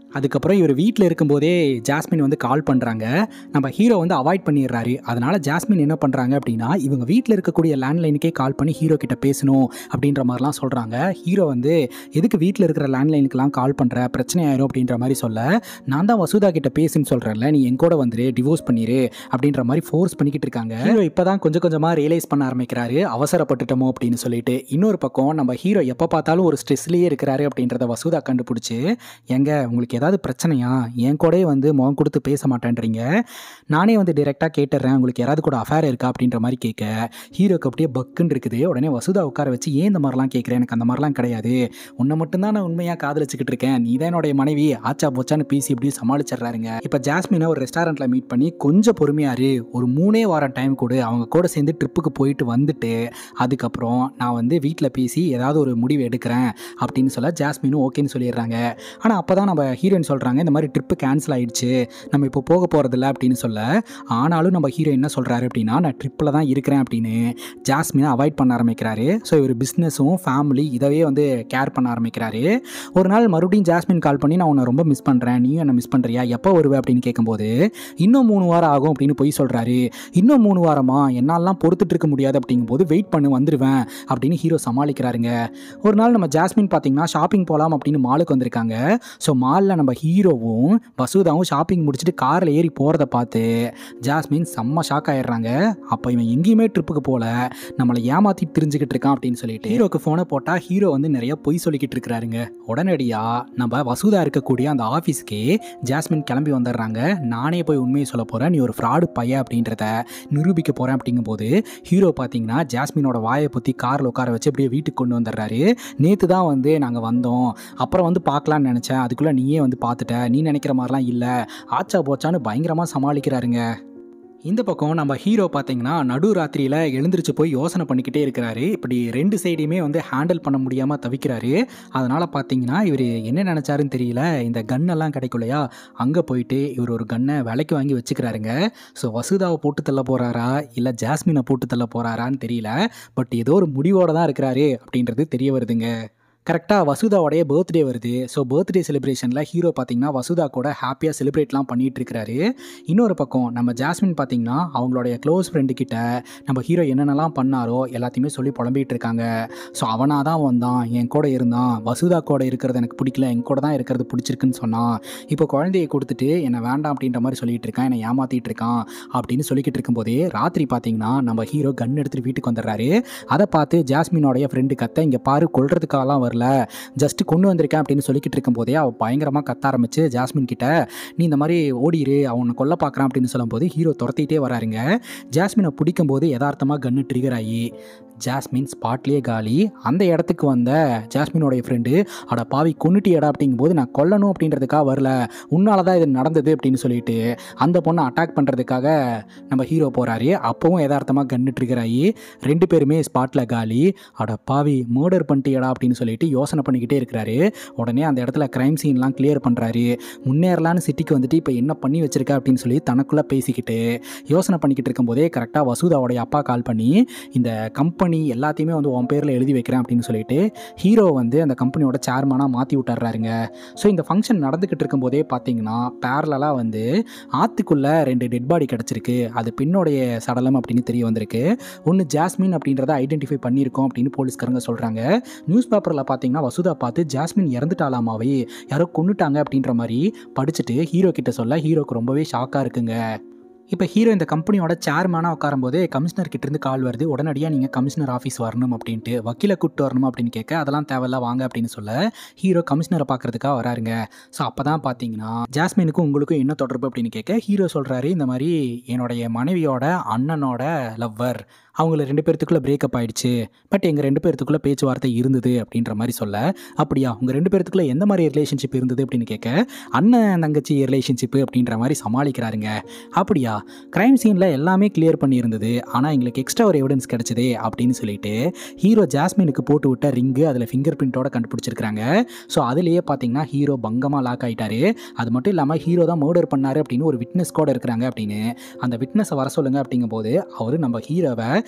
அதுக்கப்புறம் இவர் வீட்டில் இருக்கும்போதே ஜாஸ்மின் வந்து கால் பண்ணுறாங்க நம்ம ஹீரோ வந்து அவாய்ட் பண்ணிடுறாரு அதனால ஜாஸ்மின் என்ன பண்ணுறாங்க அப்படின்னா இவங்க வீட்டில் இருக்கக்கூடிய லேண்ட்லைனுக்கே கால் பண்ணி ஹீரோ கிட்ட பேசணும் அப்படின்ற மாதிரிலாம் சொல்கிறாங்க ஹீரோ வந்து எதுக்கு வீட்டில் இருக்கிற லேண்ட்லைனுக்கெல்லாம் கால் பண்ணுற பிரச்சனை ஆயிரும் அப்படின்ற மாதிரி சொல்ல நான் தான் வசுதா கிட்ட பேசுன்னு சொல்கிறேன்ல நீ என் கூட வந்துரு டிவோர்ஸ் பண்ணிரு அப்படின்ற மாதிரி ஃபோர்ஸ் பண்ணிக்கிட்டு இருக்காங்க ஹீரோ இப்போ தான் கொஞ்சம் கொஞ்சமாக ரியலைஸ் பண்ண ஆரம்பிக்கிறாரு அவசரப்பட்டுட்டோமோ அப்படின்னு சொல்லிட்டு இன்னொரு பக்கம் நம்ம ஹீரோ எப்போ பார்த்தாலும் ஒரு ஸ்ட்ரெஸ்லேயே இருக்கிறாரு அப்படின்றத வசுதா கண்டுபிடிச்சி எங்க உங்களுக்கு ஏதாவது பிரச்சனையா என் கூடயே வந்து முகம் கொடுத்து பேச மாட்டேன்றீங்க நானே வந்து டிரெக்டாக கேட்டுடுறேன் உங்களுக்கு யாராவது கூட அஃபேர் இருக்கா அப்படின்ற மாதிரி கேட்க ஹீரோக்கு அப்படியே பக்குன்னு இருக்குது உடனே வசுதா உட்கார வச்சு ஏன் இந்த மாதிரிலாம் கேட்குறேன் எனக்கு அந்த மாதிரிலாம் கிடையாது உன்னை மட்டும்தான் நான் உண்மையாக காதலிச்சுக்கிட்டு இருக்கேன் நீ தான் என்னுடைய மனைவி ஆச்சா போச்சான்னு பேசி இப்படி சமாளிச்சிடுறாருங்க இப்போ ஜாஸ்மினை ஒரு ரெஸ்டாரண்ட்டில் மீட் பண்ணி கொஞ்சம் பொறுமையாரு ஒரு மூணே வாரம் டைம் கொடு அவங்க கூட சேர்ந்து ட்ரிப்புக்கு போயிட்டு வந்துட்டு அதுக்கப்புறம் நான் வந்து வீட்டில் பேசி ஏதாவது ஒரு முடிவு எடுக்கிறேன் அப்படின்னு சொல்ல ஜாஸ்மினும் ஓகேன்னு சொல்லிடுறாங்க ஆனால் அப்போ தான் நம்ம ஹீரோயின் சொல்கிறாங்க இந்த மாதிரி ட்ரிப்பு கேன்சல் ஆயிடுச்சு நம்ம இப்போ போக போகிறதில்ல அப்படின்னு சொல்ல ஆனாலும் நம்ம ஹீரோ என்ன சொல்கிறாரு அப்படின்னா நான் ட்ரிப்பில் தான் இருக்கிறேன் அப்படின்னு ஜாஸ்மினை அவாய்ட் பண்ண ஆரம்பிக்கிறாரு ஸோ இவர் பிஸ்னஸும் ஃபேமிலி இதவே வந்து கேர் பண்ண ஆரம்பிக்கிறாரு ஒரு நாள் மறுபடியும் ஜாஸ்மின் கால் பண்ணி நான் உன்னை ரொம்ப மிஸ் பண்ணுறேன் நீயும் என்ன மிஸ் பண்ணுறியா எப்போ வருவே அப்படின்னு கேட்கும்போது இன்னும் மூணு வாரம் ஆகும் அப்படின்னு போய் சொல்கிறாரு இன்னும் மூணு வாரமா என்னாலலாம் பொறுத்துட்டு இருக்க முடியாது அப்படிங்கும்போது வெயிட் பண்ணு வந்துடுவேன் அப்படின்னு ஹீரோ சமாளிக்கிறாருங்க ஒரு நாள் நம்ம ஜாஸ்மின் பார்த்தீங்கன்னா ஷாப்பிங் போகலாம் அப்படின்னு மாலுக்கு வந்திருக்காங்க ஸோ மாலில் நம்ம ஹீரோவும் வசுதாவும் ஷாப்பிங் முடிச்சுட்டு காரில் ஏறி போகிறத பார்த்து ஜாஸ்மின் செம்ம ஷாக் ஆயிடுறாங்க அப்போ இவன் எங்கேயுமே ட்ரிப்புக்கு போகல நம்மளை ஏமாற்றி தெரிஞ்சுக்கிட்டு இருக்கான் அப்படின்னு சொல்லிட்டு ஹீரோக்கு ஃபோனை போட்டால் ஹீரோ வந்து நிறைய பொய் சொல்லிக்கிட்டு இருக்கிறாருங்க உடனடியாக நம்ம வசுதா இருக்கக்கூடிய அந்த ஆஃபீஸ்க்கே ஜாஸ்மின் கிளம்பி வந்துடுறாங்க நானே போய் உண்மையை சொல்ல போகிறேன் நீ ஒரு ஃப்ராடு பையன் அப்படின்றத நிரூபிக்க போகிறேன் அப்படிங்கும்போது ஹீரோ பார்த்தீங்கன்னா ஜாஸ்மினோட வாயை பற்றி காரில் உட்கார வச்சு அப்படியே வீட்டுக்கு கொண்டு வந்துடுறாரு நேற்று தான் வந்து நாங்கள் வந்தோம் அப்புறம் வந்து பார்க்கலான்னு நினச்சேன் அதுக்குள்ளே நீயே வந்து பார்த்துட்ட நீ நினைக்கிற மாதிரிலாம் இல்லை ஆச்சா போச்சான்னு பயங்கரமாக சமாளிக்கிறாருங்க இந்த பக்கம் நம்ம ஹீரோ பார்த்தீங்கன்னா நடு ராத்திரியில் எழுந்திரிச்சு போய் யோசனை பண்ணிக்கிட்டே இருக்கிறாரு இப்படி ரெண்டு சைடையுமே வந்து ஹேண்டில் பண்ண முடியாமல் தவிக்கிறாரு அதனால் பார்த்தீங்கன்னா இவர் என்ன நினச்சாருன்னு தெரியல இந்த கன்னெல்லாம் கிடைக்கும் இல்லையா அங்கே போயிட்டு இவர் ஒரு கன்னை விலைக்கு வாங்கி வச்சுக்கிறாருங்க ஸோ வசுதாவை போட்டு தள்ள போகிறாரா இல்லை ஜாஸ்மினை போட்டு தள்ள போகிறாரான்னு தெரியல பட் ஏதோ ஒரு முடிவோடு தான் இருக்கிறாரு அப்படின்றது தெரிய வருதுங்க கரெக்டாக வசுதாவோடைய பர்த்டே வருது ஸோ பர்த்டே செலிப்ரேஷனில் ஹீரோ பார்த்தீங்கன்னா வசுதா கூட ஹாப்பியாக செலிப்ரேட்லாம் பண்ணிட்டு இருக்கிறாரு இன்னொரு பக்கம் நம்ம ஜாஸ்மின் பார்த்தீங்கன்னா அவங்களுடைய க்ளோஸ் ஃப்ரெண்டு கிட்ட நம்ம ஹீரோ என்னென்னலாம் பண்ணாரோ எல்லாத்தையுமே சொல்லி புலம்பிகிட்டு இருக்காங்க ஸோ அவனாக தான் வந்தான் என் கூட இருந்தான் வசுதா கூட இருக்கிறது எனக்கு பிடிக்கல என் கூட தான் இருக்கிறது பிடிச்சிருக்குன்னு சொன்னான் இப்போ குழந்தையை கொடுத்துட்டு என்னை வேண்டாம் அப்படின்ற மாதிரி சொல்லிட்டு இருக்கான் என்னை ஏமாத்திட்டு இருக்கான் அப்படின்னு சொல்லிக்கிட்டு இருக்கும்போதே ராத்திரி பார்த்தீங்கன்னா நம்ம ஹீரோ கன் எடுத்துகிட்டு வீட்டுக்கு வந்துடுறாரு அதை பார்த்து ஜாஸ்மினோடைய ஃப்ரெண்டு கத்த இங்கே பாரு கொல்றதுக்காகலாம் வரல ஜஸ்ட் கொண்டு வந்திருக்கேன் அப்படின்னு சொல்லிக்கிட்டு இருக்கும்போதே அவள் பயங்கரமாக கத்த ஆரம்பிச்சு ஜாஸ்மின் கிட்ட நீ இந்த மாதிரி ஓடிரு அவனை கொல்ல பார்க்குறான் அப்படின்னு சொல்லும்போது ஹீரோ துரத்திட்டே வராருங்க ஜாஸ்மினை பிடிக்கும்போது யதார்த்தமாக கன்று ட்ரிகர் ஆகி ஜாஸ்மின் ஸ்பாட்லேயே காலி அந்த இடத்துக்கு வந்த ஜாஸ்மினோடைய ஃப்ரெண்டு அட பாவி கொன்னுட்டியடா அப்படிங்கும்போது நான் கொல்லணும் அப்படின்றதுக்காக வரல உன்னால தான் இது நடந்தது அப்படின்னு சொல்லிட்டு அந்த பொண்ணை அட்டாக் பண்ணுறதுக்காக நம்ம ஹீரோ போகிறாரு அப்போவும் யதார்த்தமாக கன்று ட்ரிகர் ஆகி ரெண்டு பேருமே ஸ்பாட்டில் காலி அட பாவி மர்டர் பண்ணிட்டியடா அப்படின்னு சொல்லிட்டு யோசனை பண்ணிக்கிட்டே இருக்கிறாரு உடனே அந்த இடத்துல க்ரைம் சீன்லாம் கிளியர் பண்ணுறாரு முன்னேறலான்னு சிட்டிக்கு வந்துட்டு இப்போ என்ன பண்ணி வச்சிருக்க அப்படின்னு சொல்லி தனக்குள்ளே பேசிக்கிட்டு யோசனை பண்ணிக்கிட்டு இருக்கும்போதே கரெக்டாக வசுதாவோடைய அப்பா கால் பண்ணி இந்த கம்பெனி எல்லாத்தையுமே வந்து உன் பேரில் எழுதி வைக்கிறேன் அப்படின்னு சொல்லிட்டு ஹீரோ வந்து அந்த கம்பெனியோட சேர்மனாக மாற்றி விட்டுறாருங்க ஸோ இந்த ஃபங்க்ஷன் நடந்துக்கிட்டு இருக்கும்போதே பார்த்தீங்கன்னா பேரலாக வந்து ஆற்றுக்குள்ளே ரெண்டு டெட் பாடி கிடச்சிருக்கு அது பெண்ணுடைய சடலம் அப்படின்னு தெரிய வந்திருக்கு ஒன்று ஜாஸ்மின் அப்படின்றத ஐடென்டிஃபை பண்ணியிருக்கோம் அப்படின்னு போலீஸ்காரங்க சொல்கிறாங்க நியூஸ் பேப்பரில் பார்த்தீங்கன்னா வசுதா பார்த்து ஜாஸ்மின் இறந்துட்டாலாமாவே யாரோ கொண்டுட்டாங்க அப்படின்ற மாதிரி படிச்சுட்டு ஹீரோ கிட்ட சொல்ல ஹீரோக்கு ரொம்பவே ஷாக்காக இருக்குங்க இப்போ ஹீரோ இந்த கம்பெனியோட சேர்மேனாக உட்காரும்போது கமிஷனர் கிட்டேருந்து கால் வருது உடனடியாக நீங்கள் கமிஷனர் ஆஃபீஸ் வரணும் அப்படின்ட்டு வக்கீலை கூப்பிட்டு வரணும் அப்படின்னு கேட்க அதெல்லாம் தேவையில்ல வாங்க அப்படின்னு சொல்ல ஹீரோ கமிஷனரை பார்க்கறதுக்காக வராருங்க ஸோ அப்போ தான் பார்த்தீங்கன்னா ஜாஸ்மினுக்கும் உங்களுக்கும் என்ன தொடர்பு அப்படின்னு கேட்க ஹீரோ சொல்கிறாரு இந்த மாதிரி என்னுடைய மனைவியோட அண்ணனோட லவ்வர் அவங்கள ரெண்டு பேர்த்துக்குள்ளே பிரேக்கப் ஆயிடுச்சு பட் எங்கள் ரெண்டு பேர்த்துக்குள்ளே பேச்சுவார்த்தை இருந்தது அப்படின்ற மாதிரி சொல்ல அப்படியா உங்கள் ரெண்டு பேர்த்துக்குள்ளே எந்த மாதிரி ரிலேஷன்ஷிப் இருந்தது அப்படின்னு கேட்க அண்ணன் தங்கச்சி ரிலேஷன்ஷிப்பு அப்படின்ற மாதிரி சமாளிக்கிறாருங்க அப்படியா க்ரைம் சீனில் எல்லாமே கிளியர் பண்ணியிருந்தது ஆனால் எங்களுக்கு எக்ஸ்ட்ரா ஒரு எவிடன்ஸ் கிடச்சிதே அப்படின்னு சொல்லிட்டு ஹீரோ ஜாஸ்மினுக்கு போட்டு விட்ட ரிங்கு அதில் ஃபிங்கர் பிரிண்ட்டோட கண்டுபிடிச்சிருக்காங்க ஸோ அதுலேயே பார்த்தீங்கன்னா ஹீரோ பங்கமாக லாக் ஆயிட்டாரு அது மட்டும் இல்லாமல் ஹீரோ தான் மர்டர் பண்ணாரு அப்படின்னு ஒரு விட்னஸ் கூட இருக்கிறாங்க அப்படின்னு அந்த விட்னஸை வர சொல்லுங்க அப்படிங்கும்போது அவர் நம்ம ஹீரோவை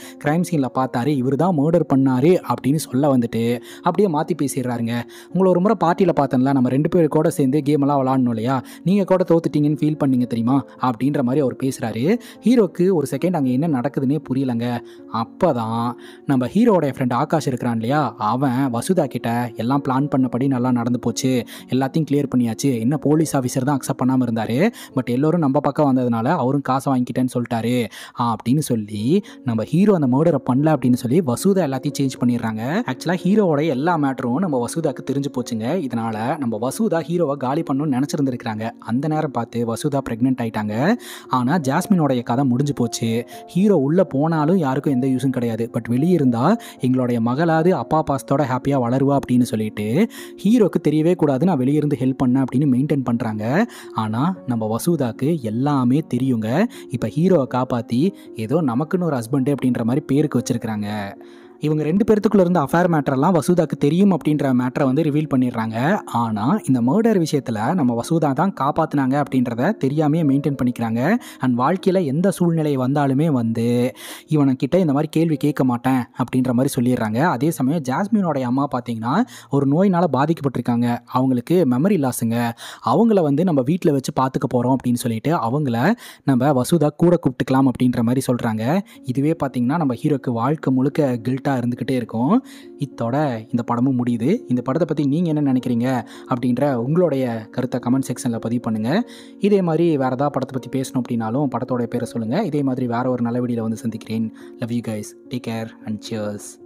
கிரைம் சீனில் பார்த்தாரு இவர் தான் மர்டர் பண்ணாரு அப்படின்னு சொல்ல வந்துட்டு அப்படியே மாற்றி பேசிடுறாருங்க உங்களை ஒரு முறை பார்ட்டியில் பார்த்தேன்ல நம்ம ரெண்டு பேர் கூட சேர்ந்து கேம் எல்லாம் விளாடணும் இல்லையா நீங்கள் கூட தோத்துட்டீங்கன்னு ஃபீல் பண்ணீங்க தெரியுமா அப்படின்ற மாதிரி அவர் பேசுகிறாரு ஹீரோக்கு ஒரு செகண்ட் அங்கே என்ன நடக்குதுன்னே புரியலங்க அப்போ தான் நம்ம ஹீரோடைய ஃப்ரெண்ட் ஆகாஷ் இருக்கிறான் இல்லையா அவன் வசுதா கிட்ட எல்லாம் பிளான் பண்ணபடி நல்லா நடந்து போச்சு எல்லாத்தையும் கிளியர் பண்ணியாச்சு என்ன போலீஸ் ஆஃபீஸர் தான் அக்செப்ட் பண்ணாமல் இருந்தார் பட் எல்லோரும் நம்ம பக்கம் வந்ததுனால அவரும் காசை வாங்கிக்கிட்டேன்னு சொல்லிட்டாரு அப்படின்னு சொல்லி நம்ம ஹீரோ அந்த மர்டரை பண்ணல அப்படின்னு சொல்லி வசுதா எல்லாத்தையும் சேஞ்ச் பண்ணிடுறாங்க ஆக்சுவலாக ஹீரோவோட எல்லா மேட்டரும் நம்ம வசுதாக்கு தெரிஞ்சு போச்சுங்க இதனால நம்ம வசுதா ஹீரோவை காலி பண்ணணும்னு நினச்சிருந்துருக்காங்க அந்த நேரம் பார்த்து வசுதா ப்ரெக்னென்ட் ஆயிட்டாங்க ஆனால் ஜாஸ்மினோடைய கதை முடிஞ்சு போச்சு ஹீரோ உள்ளே போனாலும் யாருக்கும் எந்த யூஸும் கிடையாது பட் வெளியே இருந்தால் எங்களுடைய மகளாவது அப்பா பாசத்தோட ஹாப்பியாக வளருவா அப்படின்னு சொல்லிட்டு ஹீரோக்கு தெரியவே கூடாது நான் வெளியே இருந்து ஹெல்ப் பண்ணேன் அப்படின்னு மெயின்டைன் பண்ணுறாங்க ஆனால் நம்ம வசுதாக்கு எல்லாமே தெரியுங்க இப்போ ஹீரோவை காப்பாற்றி ஏதோ நமக்குன்னு ஒரு ஹஸ்பண்டு அப்படின்ற மாதிரி பேருக்கு வச்சிருக்கிறாங்க இவங்க ரெண்டு பேர்த்துக்குள்ள இருந்த அஃபேர் மேட்டரெல்லாம் வசூதாக்கு தெரியும் அப்படின்ற மேட்டரை வந்து ரிவீல் பண்ணிடுறாங்க ஆனால் இந்த மர்டர் விஷயத்தில் நம்ம வசூதா தான் காப்பாற்றினாங்க அப்படின்றத தெரியாமையே மெயின்டைன் பண்ணிக்கிறாங்க அண்ட் வாழ்க்கையில் எந்த சூழ்நிலை வந்தாலுமே வந்து இவனுக்கிட்ட இந்த மாதிரி கேள்வி கேட்க மாட்டேன் அப்படின்ற மாதிரி சொல்லிடுறாங்க அதே சமயம் ஜாஸ்மினோடைய அம்மா பார்த்தீங்கன்னா ஒரு நோயினால் பாதிக்கப்பட்டிருக்காங்க அவங்களுக்கு மெமரி லாஸுங்க அவங்கள வந்து நம்ம வீட்டில் வச்சு பார்த்துக்க போகிறோம் அப்படின்னு சொல்லிட்டு அவங்கள நம்ம வசுதா கூட கூப்பிட்டுக்கலாம் அப்படின்ற மாதிரி சொல்கிறாங்க இதுவே பார்த்தீங்கன்னா நம்ம ஹீரோக்கு வாழ்க்கை முழுக்க கில்ட்டாக இருந்துக்கிட்டே இருக்கும் இத்தோட இந்த படமும் முடியுது இந்த படத்தை பற்றி நீங்கள் என்ன நினைக்கிறீங்க அப்படின்ற உங்களுடைய கருத்தை கமெண்ட் செக்ஷனில் பதிவு பண்ணுங்கள் இதே மாதிரி வேறு ஏதாவது படத்தை பற்றி பேசணும் அப்படின்னாலும் படத்தோட பேரை சொல்லுங்கள் இதே மாதிரி வேறு ஒரு நல்ல வீடியோவில் வந்து சந்திக்கிறேன் love you guys take care and cheers